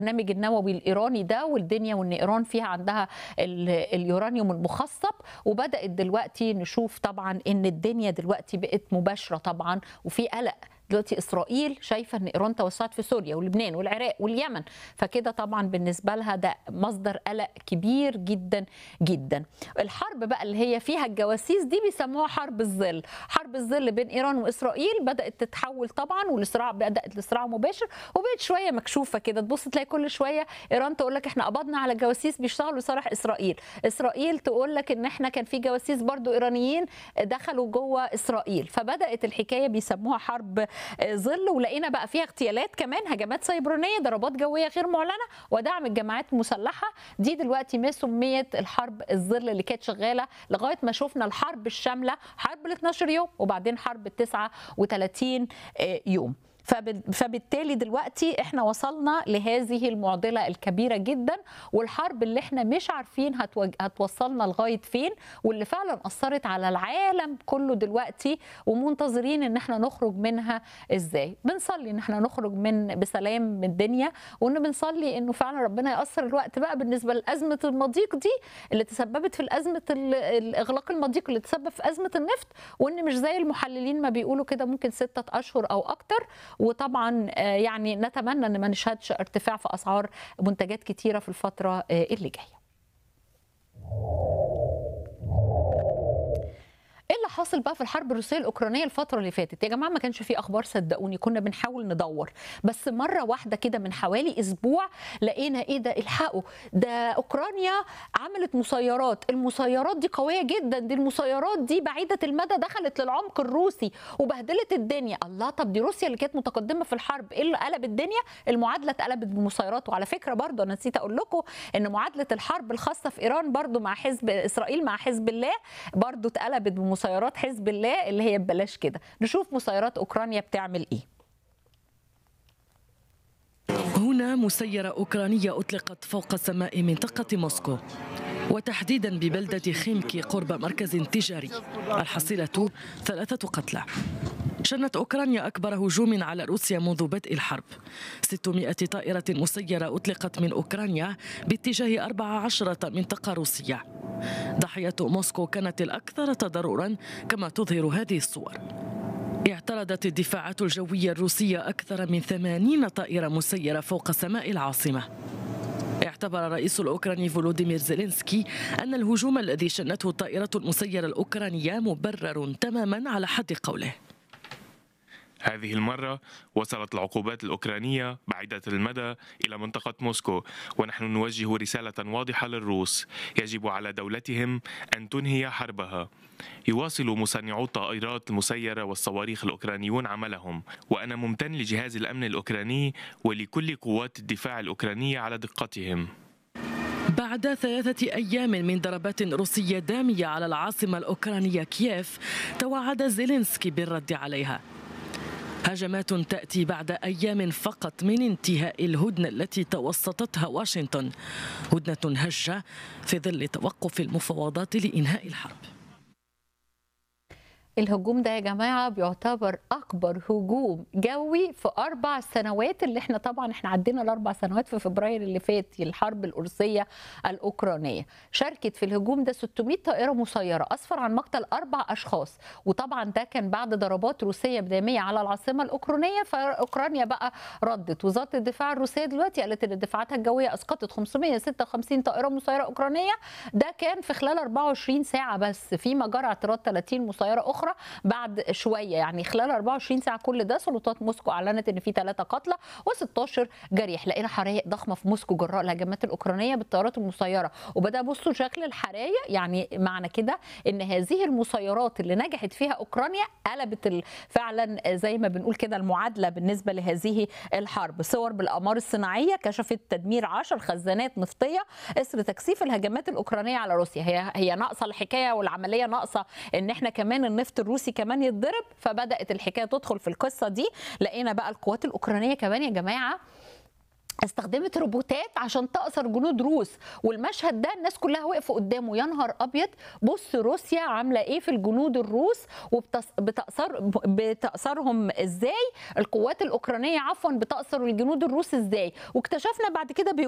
البرنامج النووي الايراني ده والدنيا وان ايران فيها عندها ال- اليورانيوم المخصب وبدات دلوقتي نشوف طبعا ان الدنيا دلوقتي بقت مباشره طبعا وفي قلق دلوقتي اسرائيل شايفه ان ايران توسعت في سوريا ولبنان والعراق واليمن فكده طبعا بالنسبه لها ده مصدر قلق كبير جدا جدا الحرب بقى اللي هي فيها الجواسيس دي بيسموها حرب الظل حرب الظل بين ايران واسرائيل بدات تتحول طبعا والصراع بدات الصراع مباشر وبقت شويه مكشوفه كده تبص تلاقي كل شويه ايران تقول لك احنا قبضنا على جواسيس بيشتغلوا لصالح اسرائيل اسرائيل تقول لك ان احنا كان في جواسيس برضو ايرانيين دخلوا جوه اسرائيل فبدات الحكايه بيسموها حرب ظل ولقينا بقى فيها اغتيالات كمان هجمات سيبرانيه ضربات جويه غير معلنه ودعم الجماعات المسلحه دي دلوقتي ما سميت الحرب الظل اللي كانت شغاله لغايه ما شفنا الحرب الشامله حرب ال 12 يوم وبعدين حرب ال 39 يوم فب- فبالتالي دلوقتي احنا وصلنا لهذه المعضله الكبيره جدا والحرب اللي احنا مش عارفين هتوج... هتوصلنا لغايه فين واللي فعلا اثرت على العالم كله دلوقتي ومنتظرين ان احنا نخرج منها ازاي بنصلي ان احنا نخرج من بسلام من الدنيا وان بنصلي انه فعلا ربنا ياثر الوقت بقى بالنسبه لازمه المضيق دي اللي تسببت في الازمه ال- الاغلاق المضيق اللي تسبب في ازمه النفط وان مش زي المحللين ما بيقولوا كده ممكن ستة اشهر او اكتر وطبعا آه، يعني نتمنى ان ما نشهدش ارتفاع في اسعار منتجات كتيره في الفتره آه، اللي جايه ايه اللي حاصل بقى في الحرب الروسيه الاوكرانيه الفتره اللي فاتت يا جماعه ما كانش في اخبار صدقوني كنا بنحاول ندور بس مره واحده كده من حوالي اسبوع لقينا ايه ده الحقوا ده اوكرانيا عملت مسيرات المسيرات دي قويه جدا دي المسيرات دي بعيده المدى دخلت للعمق الروسي وبهدلت الدنيا الله طب دي روسيا اللي كانت متقدمه في الحرب ايه اللي قلب الدنيا المعادله اتقلبت بمسيرات وعلى فكره برضه انا نسيت اقول لكم ان معادله الحرب الخاصه في ايران برضه مع حزب اسرائيل مع حزب الله برضه اتقلبت بمسيرات حزب الله اللي هي ببلاش كده نشوف مسيرات اوكرانيا بتعمل ايه هنا مسيرة أوكرانية أطلقت فوق سماء منطقة موسكو وتحديدا ببلدة خيمكي قرب مركز تجاري الحصيلة ثلاثة قتلى شنت أوكرانيا أكبر هجوم على روسيا منذ بدء الحرب 600 طائرة مسيرة أطلقت من أوكرانيا باتجاه 14 منطقة روسية ضحية موسكو كانت الأكثر تضررا كما تظهر هذه الصور اعترضت الدفاعات الجوية الروسية أكثر من 80 طائرة مسيرة فوق سماء العاصمة اعتبر الرئيس الأوكراني فولوديمير زيلينسكي أن الهجوم الذي شنته الطائرة المسيرة الأوكرانية مبرر تماما على حد قوله هذه المرة وصلت العقوبات الأوكرانية بعيدة المدى إلى منطقة موسكو ونحن نوجه رسالة واضحة للروس يجب على دولتهم أن تنهي حربها يواصل مصنعو الطائرات المسيرة والصواريخ الأوكرانيون عملهم وأنا ممتن لجهاز الأمن الأوكراني ولكل قوات الدفاع الأوكرانية على دقتهم بعد ثلاثة أيام من ضربات روسية دامية على العاصمة الأوكرانية كييف توعد زيلينسكي بالرد عليها هجمات تأتي بعد أيام فقط من انتهاء الهدنة التي توسطتها واشنطن هدنة هشة في ظل توقف المفاوضات لإنهاء الحرب الهجوم ده يا جماعه بيعتبر اكبر هجوم جوي في اربع سنوات اللي احنا طبعا احنا عدينا الاربع سنوات في فبراير اللي فات الحرب الروسيه الاوكرانيه شاركت في الهجوم ده 600 طائره مسيره اسفر عن مقتل اربع اشخاص وطبعا ده كان بعد ضربات روسيه بداميه على العاصمه الاوكرانيه فاوكرانيا بقى ردت وزاره الدفاع الروسيه دلوقتي قالت ان دفاعاتها الجويه اسقطت 556 طائره مسيره اوكرانيه ده كان في خلال 24 ساعه بس فيما جرى اعتراض 30 مسيره اخرى بعد شويه يعني خلال 24 ساعه كل ده سلطات موسكو اعلنت ان في ثلاثه قتلى و16 جريح لقينا حرائق ضخمه في موسكو جراء الهجمات الاوكرانيه بالطيارات المسيره وبدا بصوا شكل الحرايق يعني معنى كده ان هذه المسيرات اللي نجحت فيها اوكرانيا قلبت ال- فعلا زي ما بنقول كده المعادله بالنسبه لهذه الحرب صور بالاقمار الصناعيه كشفت تدمير 10 خزانات نفطيه اثر تكثيف الهجمات الاوكرانيه على روسيا هي هي ناقصه الحكايه والعمليه ناقصه ان احنا كمان النفط الروسي كمان يتضرب فبدات الحكايه تدخل في القصه دي لقينا بقى القوات الاوكرانيه كمان يا جماعه استخدمت روبوتات عشان تأثر جنود روس والمشهد ده الناس كلها وقفوا قدامه يا نهار ابيض بص روسيا عامله ايه في الجنود الروس وبتأثر بتأثرهم ازاي القوات الاوكرانيه عفوا بتأثر الجنود الروس ازاي واكتشفنا بعد كده